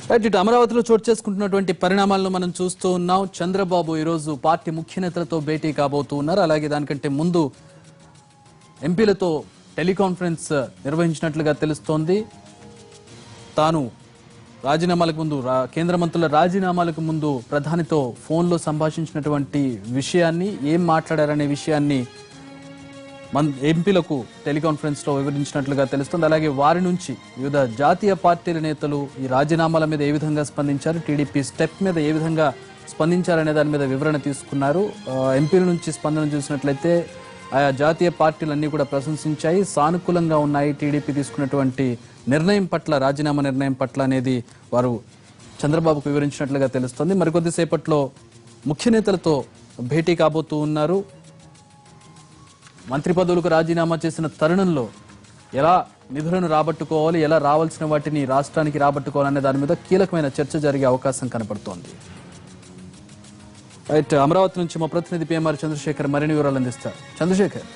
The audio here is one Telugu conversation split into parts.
రైట్ ఇటు అమరావతిలో చోటు చేసుకుంటున్నటువంటి పరిణామాలను మనం చూస్తూ ఉన్నాం చంద్రబాబు ఈరోజు పార్టీ ముఖ్య నేతలతో భేటీ కాబోతూ ఉన్నారు అలాగే దానికంటే ముందు ఎంపీలతో టెలికాన్ఫరెన్స్ నిర్వహించినట్లుగా తెలుస్తోంది తాను రాజీనామాలకు ముందు రా- కేంద్ర మంత్రుల రాజీనామాలకు ముందు ప్రధానితో ఫోన్లో సంభాషించినటువంటి విషయాన్ని ఏం మాట్లాడారనే విషయాన్ని మన ఎంపీలకు టెలికాన్ఫరెన్స్ లో వివరించినట్లుగా తెలుస్తుంది అలాగే వారి నుంచి వివిధ జాతీయ పార్టీల నేతలు ఈ రాజీనామాల మీద ఏ విధంగా స్పందించారు టీడీపీ స్టెప్ మీద ఏ విధంగా స్పందించారనే దాని మీద వివరణ తీసుకున్నారు ఆ, ఎంపీల నుంచి స్పందన చూసినట్లయితే ఆయా జాతీయ పార్టీలన్నీ కూడా ప్రశంసించాయి సానుకూలంగా ఉన్నాయి టీడీపీ తీసుకున్నటువంటి నిర్ణయం పట్ల రాజీనామా నిర్ణయం పట్ల అనేది వారు చంద్రబాబుకు వివరించినట్లుగా తెలుస్తుంది మరికొద్దిసేపట్లో ముఖ్య నేతలతో భేటీ కాబోతూ ఉన్నారు మంత్రి పదవులకు రాజీనామా చేసిన తరుణంలో ఎలా నిధులను రాబట్టుకోవాలి ఎలా రావాల్సిన వాటిని రాష్ట్రానికి రాబట్టుకోవాలనే దాని మీద కీలకమైన చర్చ జరిగే అవకాశం కనపడుతోంది రైట్ అమరావతి నుంచి మా ప్రతినిధి పిఎంఆర్ చంద్రశేఖర్ మరిన్ని వివరాలు అందిస్తారు చంద్రశేఖర్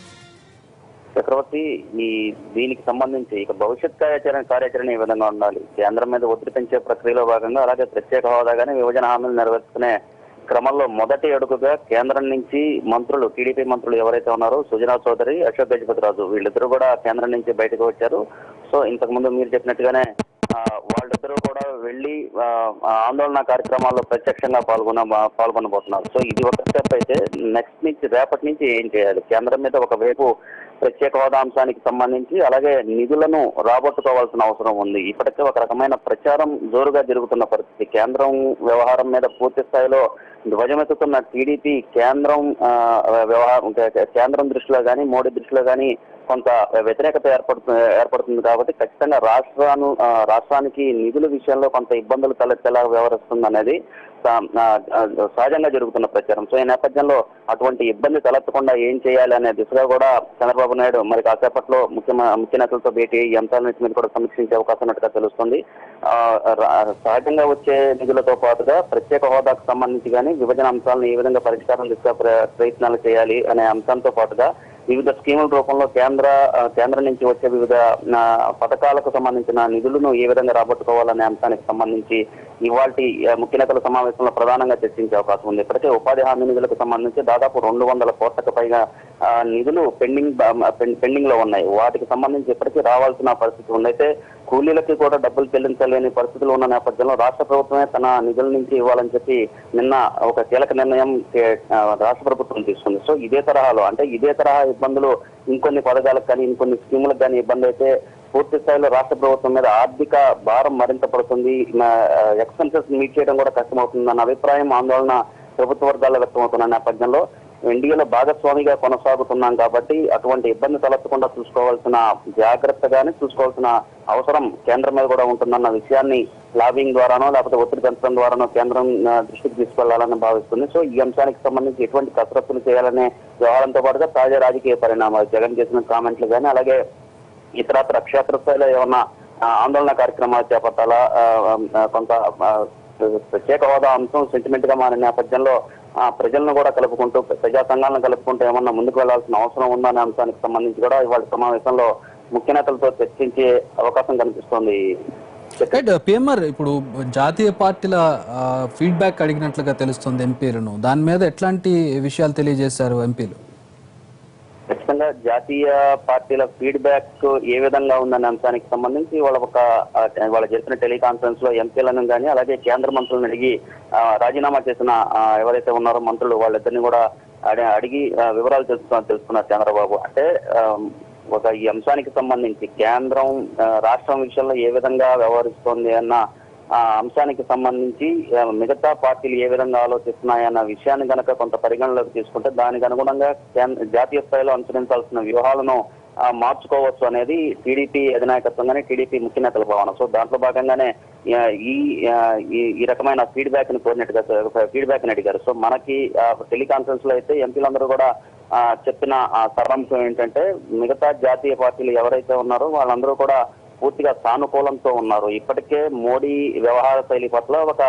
చక్రవర్తి ఈ దీనికి సంబంధించి ఇక భవిష్యత్ కార్యాచరణ కార్యాచరణ ఈ విధంగా ఉండాలి కేంద్రం మీద ఒత్తిడి పెంచే ప్రక్రియలో భాగంగా అలాగే ప్రత్యేక హోదా కానీ విభజన హామీలు నెరవేర్చుకునే క్రమంలో మొదటి అడుగుగా కేంద్రం నుంచి మంత్రులు టీడీపీ మంత్రులు ఎవరైతే ఉన్నారో సుజనా చౌదరి అశోక్ గజపతి రాజు వీళ్ళిద్దరూ కూడా కేంద్రం నుంచి బయటకు వచ్చారు సో ఇంతకు ముందు మీరు చెప్పినట్టుగానే ఆ, వాళ్ళిద్దరూ కూడా వెళ్ళి ఆ, ఆ ఆందోళన కార్యక్రమాల్లో ప్రత్యక్షంగా పాల్గొన పాల్గొనబోతున్నారు సో ఇది ఒక స్టెప్ అయితే నెక్స్ట్ నుంచి రేపటి నుంచి ఏం చేయాలి కేంద్రం మీద ఒకవైపు ప్రత్యేక హోదా అంశానికి సంబంధించి అలాగే నిధులను రాబట్టుకోవాల్సిన అవసరం ఉంది ఇప్పటికే ఒక రకమైన ప్రచారం జోరుగా జరుగుతున్న పరిస్థితి కేంద్రం వ్యవహారం మీద పూర్తి స్థాయిలో ధ్వజమెత్తుతున్న టీడీపీ కేంద్రం ఆ, వ్యవహారం కేంద్రం దృష్టిలో కానీ మోడీ దృష్టిలో కానీ కొంత వ్యతిరేకత ఏర్పడుతుంది ఏర్పడుతుంది కాబట్టి ఖచ్చితంగా రాష్ట్రాను ఆ, రాష్ట్రానికి నిధుల విషయంలో కొంత ఇబ్బందులు తలెత్తేలా వ్యవహరిస్తుంది అనేది సా- ఆ, ఆ, సహజంగా జరుగుతున్న ప్రచారం సో ఈ నేపథ్యంలో అటువంటి ఇబ్బంది తలెత్తకుండా ఏం చేయాలి అనే దిశగా కూడా చంద్రబాబు నాయుడు మరి కాసేపట్లో ముఖ్య ముఖ్య నేతలతో భేటీ అయ్యి ఈ అంశాలన్నింటి మీద కూడా సమీక్షించే అవకాశం ఉన్నట్టుగా తెలుస్తుంది ఆ, రా- సహజంగా వచ్చే నిధులతో పాటుగా ప్రత్యేక హోదాకు సంబంధించి కానీ విభజన అంశాలను ఏ విధంగా పరిష్కారం దిశగా ప్ర- ప్రయత్నాలు చేయాలి అనే అంశంతో పాటుగా వివిధ స్కీముల రూపంలో కేంద్ర ఆ, కేంద్రం నుంచి వచ్చే వివిధ ఆ, పథకాలకు సంబంధించిన నిధులను ఏ విధంగా రాబట్టుకోవాలనే అంశానికి సంబంధించి ఇవాల్టి ఆ, ముఖ్య నేతల సమావేశంలో ప్రధానంగా చర్చించే అవకాశం ఉంది ఇప్పటికే ఉపాధి హామీ నిధులకు సంబంధించి దాదాపు రెండు వందల కోట్లకు పైగా ఆ, నిధులు పెండింగ్ పెండింగ్ లో ఉన్నాయి వాటికి సంబంధించి ఇప్పటికీ రావాల్సిన పరిస్థితి ఉంది అయితే కూలీలకి కూడా డబ్బులు చెల్లించలేని పరిస్థితులు ఉన్న నేపథ్యంలో రాష్ట్ర ప్రభుత్వమే తన నిధుల నుంచి ఇవ్వాలని చెప్పి నిన్న ఒక కీలక నిర్ణయం కే- ఆ, రాష్ట్ర ప్రభుత్వం తీసుకుంది సో ఇదే తరహాలో అంటే ఇదే తరహా ఇబ్బందులు ఇంకొన్ని పథకాలకు కానీ ఇంకొన్ని స్కీములకు కానీ ఇబ్బంది అయితే పూర్తి స్థాయిలో రాష్ట్ర ప్రభుత్వం మీద ఆర్థిక భారం మరింత పడుతుంది ఎక్స్పెన్సెస్ మీట్ చేయడం కూడా కష్టమవుతుందన్న అభిప్రాయం ఆందోళన ప్రభుత్వ వర్గాల్లో వ్యక్తమవుతున్న నేపథ్యంలో ఎన్డీఏలో భాగస్వామిగా కొనసాగుతున్నాం కాబట్టి అటువంటి ఇబ్బంది తలెత్తకుండా చూసుకోవాల్సిన జాగ్రత్తగానే చూసుకోవాల్సిన అవసరం కేంద్రం మీద కూడా ఉంటుందన్న విషయాన్ని లాబింగ్ ద్వారానో లేకపోతే ఒత్తిడి పెంచడం ద్వారానో కేంద్రం ఆ, దృష్టికి తీసుకెళ్లాలని భావిస్తుంది సో ఈ అంశానికి సంబంధించి ఎటువంటి కసరత్తులు చేయాలనే వ్యవహారంతో పాటుగా తాజా రాజకీయ పరిణామాలు జగన్ చేసిన కామెంట్లు కానీ అలాగే ఇతరత్ర క్షేత్రస్థాయిలో ఏమన్నా ఆ, ఆందోళన కార్యక్రమాలు చేపట్టాలా ఆ, ఆ, కొంత ఆ, ప్రత్యేక హోదా అంశం సెంటిమెంట్ గా మారిన నేపథ్యంలో ఆ, ప్రజలను కూడా కలుపుకుంటూ ప్రజా సంఘాలను కలుపుకుంటూ ఏమన్నా ముందుకు వెళ్లాల్సిన అవసరం ఉందా అనే అంశానికి సంబంధించి కూడా ఇవాళ సమావేశంలో ముఖ్య నేతలతో చర్చించే అవకాశం కనిపిస్తోంది రైట్ పిఎంఆర్ ఇప్పుడు జాతీయ పార్టీల ఫీడ్బ్యాక్ అడిగినట్లుగా తెలుస్తుంది ఎంపీలను దాని మీద ఎట్లాంటి విషయాలు తెలియజేశారు ఎంపీలు ఖచ్చితంగా జాతీయ పార్టీల ఫీడ్బ్యాక్ ఏ విధంగా ఉందనే అంశానికి సంబంధించి వాళ్ళ ఒక ఆ, వాళ్ళ జరిపిన టెలికాన్ఫరెన్స్ లో ఎంపీలను కానీ అలాగే కేంద్ర మంత్రులను అడిగి ఆ, రాజీనామా చేసిన ఆ, ఎవరైతే ఉన్నారో మంత్రులు వాళ్ళిద్దరిని కూడా అడి- అడిగి ఆ, వివరాలు తెలుసుకున్నారు తెలుసుకున్నారు చంద్రబాబు అంటే ఆ, ఒక ఈ అంశానికి సంబంధించి కేంద్రం ఆ, రాష్ట్రం విషయంలో ఏ విధంగా వ్యవహరిస్తోంది అన్న ఆ అంశానికి సంబంధించి ఆ, మిగతా పార్టీలు ఏ విధంగా ఆలోచిస్తున్నాయన్న విషయాన్ని కనుక కొంత పరిగణలోకి తీసుకుంటే దానికి అనుగుణంగా కేంద్ర జాతీయ స్థాయిలో అనుసరించాల్సిన వ్యూహాలను ఆ, మార్చుకోవచ్చు అనేది టీడీపీ అధినాయకత్వం కానీ టీడీపీ ముఖ్య నేతల భావన సో దాంట్లో భాగంగానే ఆ, ఈ ఆ, ఈ- ఈ రకమైన ఫీడ్బ్యాక్ ని కోరినట్టుగా ఫీడ్బ్యాక్ ని అడిగారు సో మనకి టెలికాన్ఫరెన్స్ లో అయితే ఎంపీలందరూ కూడా ఆ, చెప్పిన ఆ సారాంశం ఏంటంటే మిగతా జాతీయ పార్టీలు ఎవరైతే ఉన్నారో వాళ్ళందరూ కూడా పూర్తిగా సానుకూలంతో ఉన్నారు ఇప్పటికే మోడీ వ్యవహార శైలి పట్ల ఒక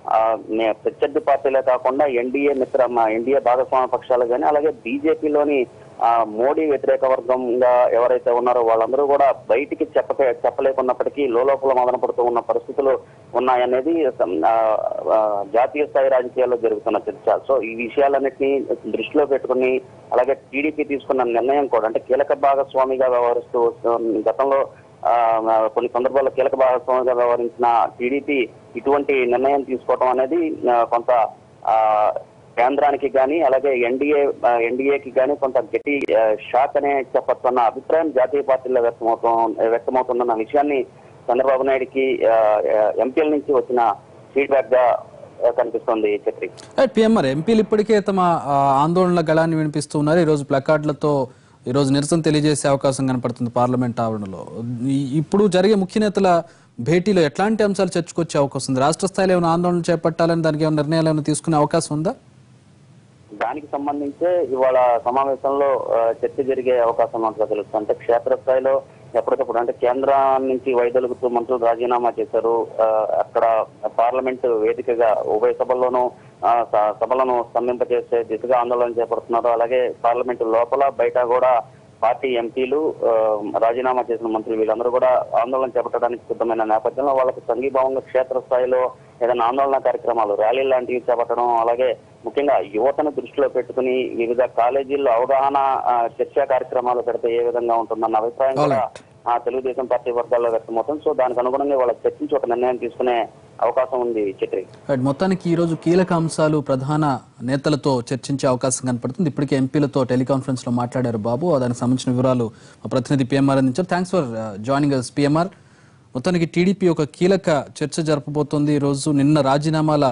ఆ, నే- ప్రత్యర్థి పార్టీలే కాకుండా ఎన్డీఏ మిత్ర మా ఎన్డీఏ భాగస్వామ్య పక్షాలు కానీ అలాగే బీజేపీలోని మోడీ వ్యతిరేక వర్గంగా ఎవరైతే ఉన్నారో వాళ్ళందరూ కూడా బయటికి చెప్పక చెప్పలేకున్నప్పటికీ లోపల మదన పడుతూ ఉన్న పరిస్థితులు ఉన్నాయనేది ఆ, ఆ, జాతీయ స్థాయి రాజకీయాల్లో జరుగుతున్న చర్చ సో ఈ విషయాలన్నింటినీ దృష్టిలో పెట్టుకుని అలాగే టీడీపీ తీసుకున్న నిర్ణయం కూడా అంటే కీలక భాగస్వామిగా వ్యవహరిస్తూ వస్తు- గతంలో ఆ, కొన్ని సందర్భాల్లో కీలక భాగస్వామిగా వ్యవహరించిన టీడీపీ ఇటువంటి నిర్ణయం తీసుకోవడం అనేది ఆ, కొంత ఆ, కేంద్రానికి కానీ అలాగే ఎన్డీఏ ఎన్డీఏకి కానీ కొంత గట్టి ఆ, షాక్ అనే చెప్పొచ్చు అన్న అభిప్రాయం జాతీయ పార్టీలో వ్యక్తమవుతూ వ్యక్తమవుతుందన్న విషయాన్ని చంద్రబాబు నాయుడుకి ఆ, ఆ, ఎంపీల నుంచి వచ్చిన ఫీడ్బ్యాక్ గా ఆ, కనిపిస్తోంది చక్రి పిఎంఆర్ ఎంపీలు ఇప్పటికే తమ ఆ, ఆందోళనల గళాన్ని వినిపిస్తూ ఉన్నారు ఈరోజు ప్లకార్డులతో ఈరోజు నిరసన తెలియజేసే అవకాశం కనపడుతుంది పార్లమెంట్ ఆవరణలో ఈ- ఇప్పుడు జరిగే ముఖ్య నేతల భేటీలో ఎట్లాంటి అంశాలు చర్చకొచ్చే అవకాశం ఉంది రాష్ట్ర స్థాయిలో ఏమైనా ఆందోళన చేపట్టాలని దానికి ఏమైనా నిర్ణయాలు ఏమైనా తీసుకునే అవకాశం ఉందా దానికి సంబంధించే ఇవాళ సమావేశంలో ఆ, చర్చ జరిగే అవకాశం ఉన్నట్టుగా తెలుస్తుంది అంటే క్షేత్రస్థాయిలో ఎప్పటికప్పుడు అంటే కేంద్రం నుంచి వైదొలుగుతూ మంత్రులు రాజీనామా చేశారు ఆ, అక్కడ పార్లమెంట్ వేదికగా ఉభయ సభల్లోనూ ఆ, స- సభలను స్తంభింపజేసే దిశగా ఆందోళన చేపడుతున్నారు అలాగే పార్లమెంట్ లోపల బయట కూడా పార్టీ ఎంపీలు ఆ, రాజీనామా చేసిన మంత్రులు వీళ్ళందరూ కూడా ఆందోళన చేపట్టడానికి సిద్ధమైన నేపథ్యంలో వాళ్ళకి సంఘీభావంగా క్షేత్రస్థాయిలో ఏదైనా ఆందోళన కార్యక్రమాలు ర్యాలీలు లాంటివి చేపట్టడం అలాగే ముఖ్యంగా యువతను దృష్టిలో పెట్టుకుని వివిధ కాలేజీల్లో అవగాహన ఆ, చర్చా కార్యక్రమాలు పెడితే ఏ విధంగా ఉంటుందన్న అభిప్రాయం కూడా ఆ తెలుగుదేశం పార్టీ వర్గాల్లో వ్యక్తమవుతుంది సో దానికి అనుగుణంగా వాళ్ళ చర్చించి ఒక నిర్ణయం తీసుకునే అవకాశం ఉంది చక్రి రైట్ మొత్తానికి ఈ రోజు కీలక అంశాలు ప్రధాన నేతలతో చర్చించే అవకాశం కనపడుతుంది ఇప్పటికే ఎంపీలతో టెలికాన్ఫరెన్స్ లో మాట్లాడారు బాబు దానికి సంబంధించిన వివరాలు మా ప్రతినిధి పిఎంఆర్ అందించారు thanks for joining us P M R మొత్తానికి టీడీపీ ఒక కీలక చర్చ జరపబోతోంది ఈ రోజు నిన్న రాజీనామాల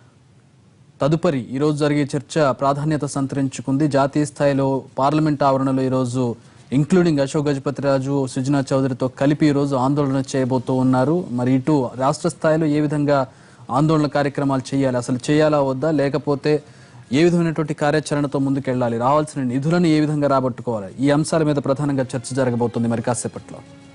తదుపరి ఈ రోజు జరిగే చర్చ ప్రాధాన్యత సంతరించుకుంది జాతీయ స్థాయిలో పార్లమెంట్ ఆవరణలో ఈరోజు ఇంక్లూడింగ్ అశోక్ గజపతిరాజు సుజనా చౌదరితో కలిపి ఈరోజు ఆందోళన చేయబోతూ ఉన్నారు మరి ఇటు రాష్ట్ర స్థాయిలో ఏ విధంగా ఆందోళన కార్యక్రమాలు చేయాలి అసలు చేయాలా వద్దా లేకపోతే ఏ విధమైనటువంటి కార్యాచరణతో ముందుకెళ్ళాలి రావాల్సిన నిధులను ఏ విధంగా రాబట్టుకోవాలి ఈ అంశాల మీద ప్రధానంగా చర్చ జరగబోతుంది మరి కాసేపట్లో